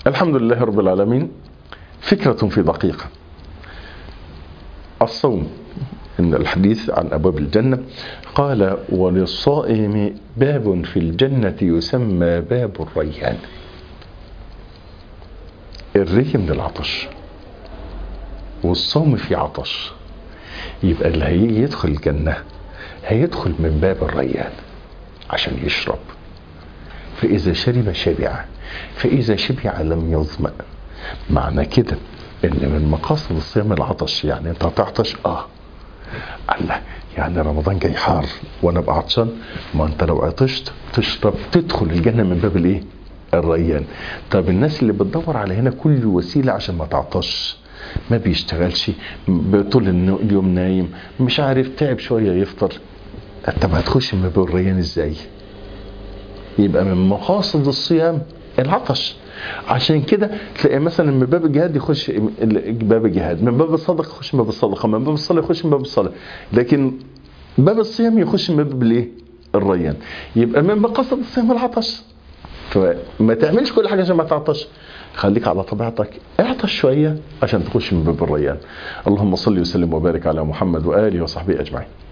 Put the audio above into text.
الحمد لله رب العالمين فكرة في دقيقة الصوم إن الحديث عن أبواب الجنة قال وللصائم باب في الجنة يسمى باب الريان الري من العطش والصوم في عطش يبقى اللي هيجي يدخل الجنة هيدخل من باب الريان عشان يشرب فإذا شرب شبع فإذا شبع لم يظمأ معنى كده إن من مقاصد الصيام العطش يعني أنت هتعطش آه الله يعني رمضان جاي حار وأنا أبقى عطشان ما أنت لو عطشت تشرب تدخل الجنة من باب الإيه؟ الريان طب الناس اللي بتدور على هنا كل وسيلة عشان ما تعطش ما بيشتغلش طول اليوم نايم مش عارف تعب شوية يفطر طب هتخش من باب الريان ازاي يبقى من مقاصد الصيام العطش عشان كده تلاقي مثلا من باب الجهاد يخش باب الجهاد من باب الصدقه يخش من باب الصدقه من باب الصلاه يخش من باب الصلاه لكن باب الصيام يخش من باب الايه الريان يبقى من مقاصد الصيام العطش فما تعملش كل حاجه عشان ما تعطش خليك على طبيعتك اعطش شويه عشان تخش من باب الريان اللهم صل وسلم وبارك على محمد واله وصحبه اجمعين